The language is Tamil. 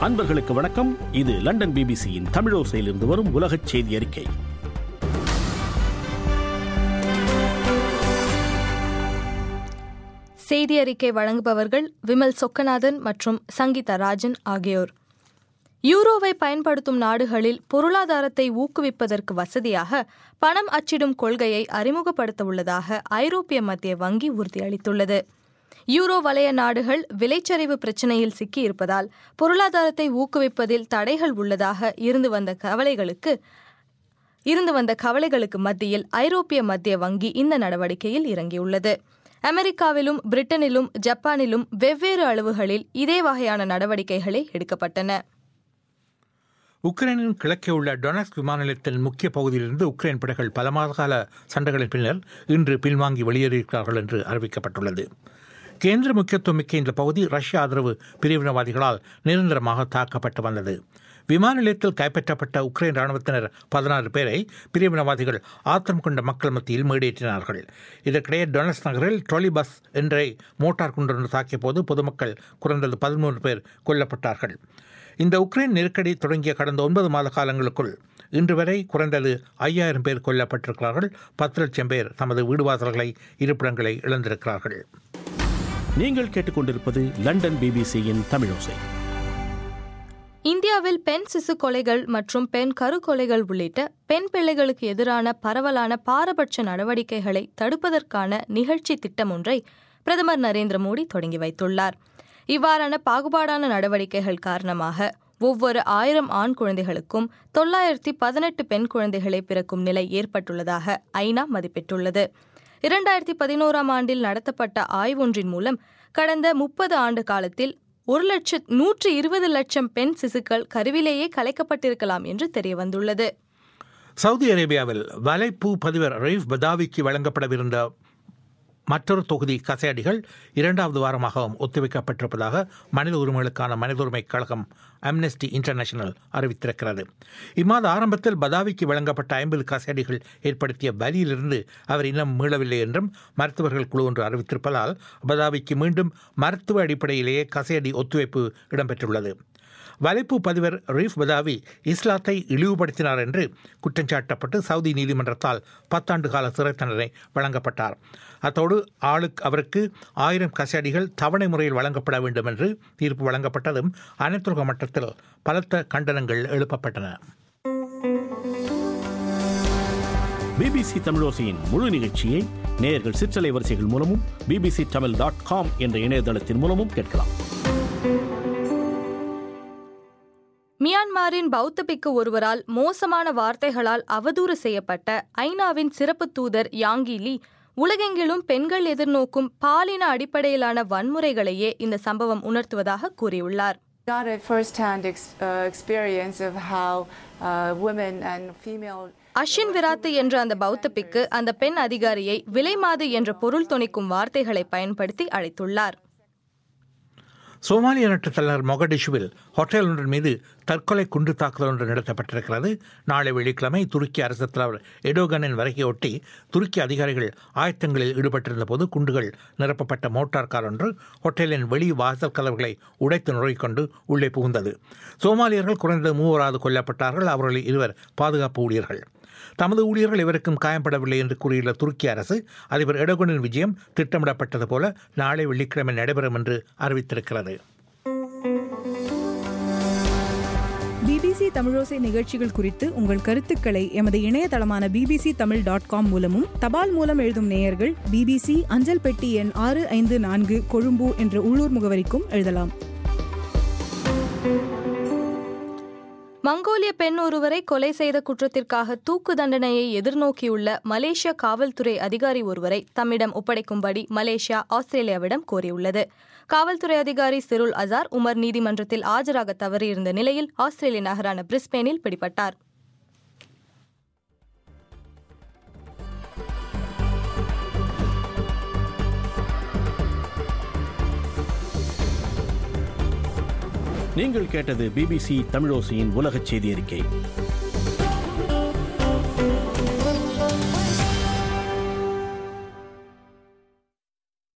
அன்பர்களுக்கு வணக்கம் இது லண்டன் பிபிசியின் தமிழோசையிலிருந்து வரும் உலகச் செய்தி அறிக்கை செய்தி அறிக்கை வழங்குபவர்கள் விமல் சொக்கநாதன் மற்றும் சங்கீதா ராஜன் ஆகியோர் யூரோவை பயன்படுத்தும் நாடுகளில் பொருளாதாரத்தை ஊக்குவிப்பதற்கு வசதியாக பணம் அச்சிடும் கொள்கையை அறிமுகப்படுத்த உள்ளதாக ஐரோப்பிய மத்திய வங்கி உறுதியளித்துள்ளது யூரோ வலய நாடுகள் விலைச்சரிவு பிரச்சினையில் சிக்கியிருப்பதால் பொருளாதாரத்தை ஊக்குவிப்பதில் தடைகள் உள்ளதாக இருந்து வந்த கவலைகளுக்கு இருந்து வந்த கவலைகளுக்கு மத்தியில் ஐரோப்பிய மத்திய வங்கி இந்த நடவடிக்கையில் இறங்கியுள்ளது அமெரிக்காவிலும் பிரிட்டனிலும் ஜப்பானிலும் வெவ்வேறு அளவுகளில் இதே வகையான நடவடிக்கைகளே எடுக்கப்பட்டன உக்ரைனின் கிழக்கே உள்ள டொனஸ்க் விமான நிலையத்தின் முக்கிய பகுதியிலிருந்து உக்ரைன் படைகள் பல மாத கால சண்டைகளின் பின்னர் இன்று பின்வாங்கி வெளியேறியிருக்கிறார்கள் என்று அறிவிக்கப்பட்டுள்ளது கேந்திர முக்கியத்துவம் மிக்க இந்த பகுதி ரஷ்ய ஆதரவு பிரிவினவாதிகளால் நிரந்தரமாக தாக்கப்பட்டு வந்தது விமான நிலையத்தில் கைப்பற்றப்பட்ட உக்ரைன் ராணுவத்தினர் பதினாறு பேரை பிரிவினவாதிகள் ஆத்திரம் கொண்ட மக்கள் மத்தியில் மேடேற்றினார்கள் இதற்கிடையே டொனஸ் நகரில் ட்ரோலி பஸ் என்றை மோட்டார் குண்டொன்று தாக்கிய போது பொதுமக்கள் குறைந்தது பதிமூன்று பேர் கொல்லப்பட்டார்கள் இந்த உக்ரைன் நெருக்கடி தொடங்கிய கடந்த ஒன்பது மாத காலங்களுக்குள் இன்று வரை குறைந்தது ஐயாயிரம் பேர் கொல்லப்பட்டிருக்கிறார்கள் பத்து லட்சம் பேர் தமது வீடுவாசல்களை இருப்பிடங்களை இழந்திருக்கிறார்கள் நீங்கள் கேட்டுக்கொண்டிருப்பது லண்டன் பிபிசியின் தமிழோசை இந்தியாவில் பெண் சிசு கொலைகள் மற்றும் பெண் கரு கொலைகள் உள்ளிட்ட பெண் பிள்ளைகளுக்கு எதிரான பரவலான பாரபட்ச நடவடிக்கைகளை தடுப்பதற்கான நிகழ்ச்சி திட்டம் ஒன்றை பிரதமர் நரேந்திர மோடி தொடங்கி வைத்துள்ளார் இவ்வாறான பாகுபாடான நடவடிக்கைகள் காரணமாக ஒவ்வொரு ஆயிரம் ஆண் குழந்தைகளுக்கும் தொள்ளாயிரத்தி பதினெட்டு பெண் குழந்தைகளை பிறக்கும் நிலை ஏற்பட்டுள்ளதாக ஐநா மதிப்பிட்டுள்ளது இரண்டாயிரத்தி பதினோராம் ஆண்டில் நடத்தப்பட்ட ஆய்வொன்றின் மூலம் கடந்த முப்பது ஆண்டு காலத்தில் ஒரு லட்ச நூற்று இருபது லட்சம் பெண் சிசுக்கள் கருவிலேயே கலைக்கப்பட்டிருக்கலாம் என்று தெரியவந்துள்ளது சவுதி அரேபியாவில் வலைப்பூ பதிவர் ரயீஃப் பதாவிக்கு வழங்கப்படவிருந்த மற்றொரு தொகுதி கசையடிகள் இரண்டாவது வாரமாகவும் ஒத்திவைக்கப்பட்டிருப்பதாக மனித உரிமைகளுக்கான மனித உரிமை கழகம் அம்னெஸ்டி இன்டர்நேஷனல் அறிவித்திருக்கிறது இம்மாத ஆரம்பத்தில் பதாவிக்கு வழங்கப்பட்ட ஐம்பது கசையடிகள் ஏற்படுத்திய வலியிலிருந்து அவர் இன்னும் மீளவில்லை என்றும் மருத்துவர்கள் குழு ஒன்று அறிவித்திருப்பதால் பதாவிக்கு மீண்டும் மருத்துவ அடிப்படையிலேயே கசையடி ஒத்துழைப்பு இடம்பெற்றுள்ளது வலைப்பு பதிவர் ரீஃப் பதாவி இஸ்லாத்தை இழிவுபடுத்தினார் என்று குற்றஞ்சாட்டப்பட்டு சவுதி நீதிமன்றத்தால் பத்தாண்டு கால சிறை தண்டனை வழங்கப்பட்டார் அத்தோடு ஆளுக்கு அவருக்கு ஆயிரம் கசடிகள் தவணை முறையில் வழங்கப்பட வேண்டும் என்று தீர்ப்பு வழங்கப்பட்டதும் அனைத்துலக மட்டத்தில் பலத்த கண்டனங்கள் எழுப்பப்பட்டன பிபிசி தமிழோசையின் முழு நிகழ்ச்சியை நேயர்கள் சிற்றலை வரிசைகள் மூலமும் பிபிசி தமிழ் டாட் காம் என்ற இணையதளத்தின் மூலமும் கேட்கலாம் மியான்மரின் பௌத்த பிக்கு ஒருவரால் மோசமான வார்த்தைகளால் அவதூறு செய்யப்பட்ட ஐநாவின் சிறப்பு தூதர் யாங்கி லீ உலகெங்கிலும் பெண்கள் எதிர்நோக்கும் பாலின அடிப்படையிலான வன்முறைகளையே இந்த சம்பவம் உணர்த்துவதாக கூறியுள்ளார் got a first-hand ex- uh, experience of how uh, women and female அஷின் விராத்து என்ற அந்த பௌத்த பிக்கு அந்த பெண் அதிகாரியை விலைமாது என்ற பொருள் துணிக்கும் வார்த்தைகளை பயன்படுத்தி அழைத்துள்ளார் சோமாலிய நாட்டு தலைநகர் மொகடிஷுவில் ஹோட்டல் ஒன்றின் மீது தற்கொலை குண்டு தாக்குதல் ஒன்று நடத்தப்பட்டிருக்கிறது நாளை வெள்ளிக்கிழமை துருக்கி அரசு தலைவர் எடோகனின் வருகையொட்டி துருக்கி அதிகாரிகள் ஆயத்தங்களில் ஈடுபட்டிருந்த போது குண்டுகள் நிரப்பப்பட்ட மோட்டார் கார் ஒன்று ஹோட்டலின் வெளி வாசல் கதவுகளை உடைத்து நுழைக்கொண்டு உள்ளே புகுந்தது சோமாலியர்கள் குறைந்தது மூவராது கொல்லப்பட்டார்கள் அவர்களில் இருவர் பாதுகாப்பு ஊழியர்கள் தமது ஊழியர்கள் இவருக்கும் காயப்படவில்லை என்று கூறியுள்ள துருக்கி அரசு அதிபர் எடோகனின் விஜயம் திட்டமிடப்பட்டது போல நாளை வெள்ளிக்கிழமை நடைபெறும் என்று அறிவித்திருக்கிறது பிபிசி தமிழோசை நிகழ்ச்சிகள் குறித்து உங்கள் கருத்துக்களை எமது இணையதளமான பிபிசி தமிழ் டாட் காம் மூலமும் தபால் மூலம் எழுதும் நேயர்கள் பிபிசி அஞ்சல் பெட்டி எண் ஆறு ஐந்து நான்கு கொழும்பு என்ற உள்ளூர் முகவரிக்கும் எழுதலாம் மங்கோலிய பெண் ஒருவரை கொலை செய்த குற்றத்திற்காக தூக்கு தண்டனையை எதிர்நோக்கியுள்ள மலேசிய காவல்துறை அதிகாரி ஒருவரை தம்மிடம் ஒப்படைக்கும்படி மலேசியா ஆஸ்திரேலியாவிடம் கோரியுள்ளது காவல்துறை அதிகாரி சிருல் அசார் உமர் நீதிமன்றத்தில் ஆஜராக தவறியிருந்த நிலையில் ஆஸ்திரேலிய நகரான பிரிஸ்பேனில் பிடிபட்டார் நீங்கள் கேட்டது பிபிசி தமிழோசையின் உலகச் செய்தி அறிக்கை